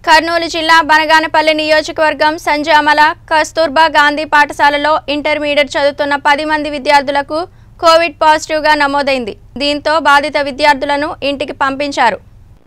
కర్నూలు జిల్లా బనగానపల్లి నియోజకవర్గం సంజామల కస్తూర్బా గాంధీ పాఠశాలలో ఇంటర్మీడియట్ చదువుతున్న పది మంది విద్యార్థులకు కోవిడ్ పాజిటివ్గా నమోదైంది దీంతో బాధిత విద్యార్థులను ఇంటికి పంపించారు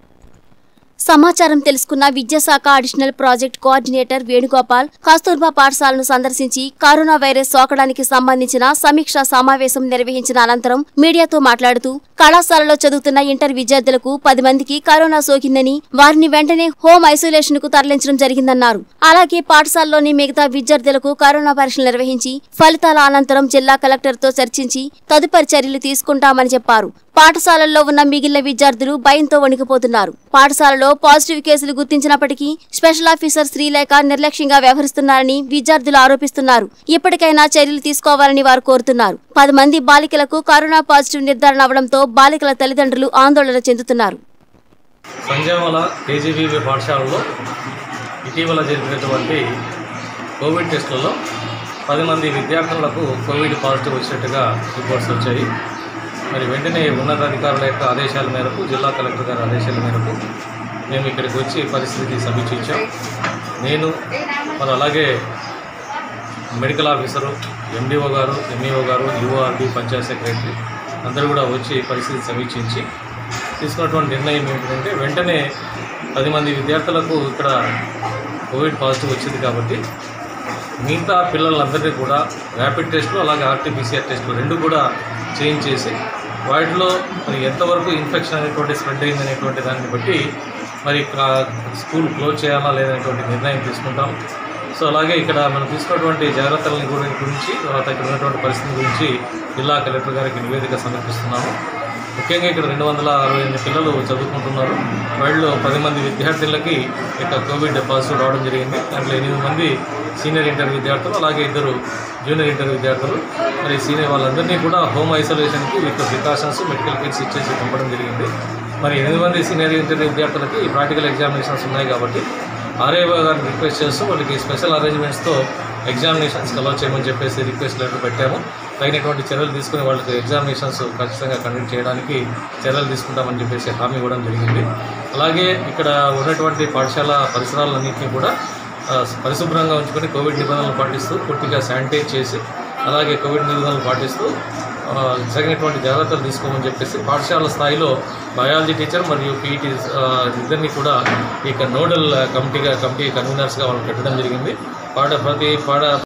సమాచారం తెలుసుకున్న విద్యాశాఖ additional project coordinator Venugopal Kasturba పాఠశాలను సందర్శించి కరోనా వైరస్ సోకడానికి సంబంధించిన సమీక్షా సమావేశం నిర్వహించిన అనంతరం మీడియాతో మాట్లాడుతూ కళాశాలలో చదువుతున్న ఇంటర్ విద్యార్థులకు పది మందికి కరోనా సోకిందని వారిని వెంటనే హోం ఐసోలేషన్ కు తరలించడం జరిగిందన్నారు అలాగే పాఠశాలలోని మిగతా విద్యార్థులకు కరోనా పరీక్షలు నిర్వహించి ఫలితాల అనంతరం జిల్లా కలెక్టర్ తో చర్చించి తదుపరి చర్యలు తీసుకుంటామని చెప్పారు పాఠశాలల్లో ఉన్న మిగిలిన విద్యార్థులు భయంతో వణికిపోతున్నారు పాఠశాలలో పాజిటివ్ కేసులు గుర్తించినప్పటికీ స్పెషల్ ఆఫీసర్ శ్రీలేఖ నిర్లక్ష్యంగా వ్యవహరిస్తున్నారని విద్యార్థులు ఆరోపిస్తున్నారు ఇప్పటికైనా చర్యలు తీసుకోవాలని వారు కోరుతున్నారు పది మంది బాలికలకు కరోనా పాజిటివ్ నిర్ధారణ అవడంతో బాలికల తల్లిదండ్రులు ఆందోళన చెందుతున్నారు సంజామల కేజీబీవీ పాఠశాలలో ఇటీవల జరిగినటువంటి కోవిడ్ టెస్టులలో పది మంది విద్యార్థులకు కోవిడ్ పాజిటివ్ వచ్చినట్టుగా రిపోర్ట్స్ వచ్చాయి మరి వెంటనే ఉన్నతాధికారుల యొక్క ఆదేశాల మేరకు జిల్లా కలెక్టర్ గారి ఆదేశాల మేరకు మేము ఇక్కడికి వచ్చి పరిస్థితిని సమీక్షించాం నేను మరి అలాగే మెడికల్ ఆఫీసరు ఎండిఓ గారు ఎంఈఓ గారు యూఆర్డి పంచాయత్ సెక్రటరీ అందరూ కూడా వచ్చి పరిస్థితి సమీక్షించి తీసుకున్నటువంటి నిర్ణయం ఏమిటంటే వెంటనే పది మంది విద్యార్థులకు ఇక్కడ కోవిడ్ పాజిటివ్ వచ్చింది కాబట్టి మిగతా పిల్లలందరినీ కూడా ర్యాపిడ్ టెస్టులు అలాగే ఆర్టీపీసీఆర్ టెస్టులు రెండు కూడా చేంజ్ చేసి వాటిలో మరి ఎంతవరకు ఇన్ఫెక్షన్ అనేటువంటి స్ప్రెడ్ అయింది అనేటువంటి దాన్ని బట్టి మరి కా- స్కూల్ క్లోజ్ చేయాలా లేదనేటువంటి నిర్ణయం తీసుకుంటాం సో అలాగే ఇక్కడ మనం తీసుకున్నటువంటి జాగ్రత్తలని గురి- గురించి తర్వాత ఇక్కడ ఉన్నటువంటి పరిస్థితి గురించి జిల్లా కలెక్టర్ గారికి నివేదిక సమర్పిస్తున్నాము ముఖ్యంగా ఇక్కడ రెండు వందల అరవై ఎనిమిది పిల్లలు చదువుకుంటున్నారు వాళ్ళు పది మంది విద్యార్థులకి ఇక కోవిడ్ పాజిటివ్ రావడం జరిగింది దాంట్లో ఎనిమిది మంది సీనియర్ ఇంటర్ విద్యార్థులు అలాగే ఇద్దరు జూనియర్ ఇంటర్ విద్యార్థులు మరి సీనియర్ వాళ్ళందరినీ కూడా హోమ్ ఐసోలేషన్కి విత్ ప్రికాషన్స్ మెడికల్ కిట్స్ ఇచ్చేసి పంపడం జరిగింది మరి ఎనిమిది మంది సీనియర్ ఇంటర్ విద్యార్థులకి ప్రాక్టికల్ ఎగ్జామినేషన్స్ ఉన్నాయి కాబట్టి ఆర్ఏఓ గారిని రిక్వెస్ట్ చేస్తూ వాళ్ళకి స్పెషల్ అరేంజ్మెంట్స్తో ఎగ్జామినేషన్స్ అలౌ చేయమని చెప్పేసి రిక్వెస్ట్ లెటర్ పెట్టాము తగినటువంటి చర్యలు తీసుకుని వాళ్ళకి ఎగ్జామినేషన్స్ ఖచ్చితంగా కండక్ట్ చేయడానికి చర్యలు తీసుకుంటామని చెప్పేసి హామీ ఇవ్వడం జరిగింది అలాగే ఇక్కడ ఉన్నటువంటి పాఠశాల పరిసరాలన్నింటినీ కూడా ఆ, పరిశుభ్రంగా ఉంచుకొని కోవిడ్ నిబంధనలు పాటిస్తూ పూర్తిగా శానిటైజ్ చేసి అలాగే కోవిడ్ నిబంధనలు పాటిస్తూ ఆ, తగినటువంటి జాగ్రత్తలు తీసుకోమని చెప్పేసి పాఠశాల స్థాయిలో బయాలజీ టీచర్ మరియు పీఈటీ ఇద్దరిని కూడా ఇక నోడల్ కమిటీగా కమిటీ కన్వీనర్స్గా వాళ్ళు పెట్టడం జరిగింది పాఠ ప్రతి పాఠ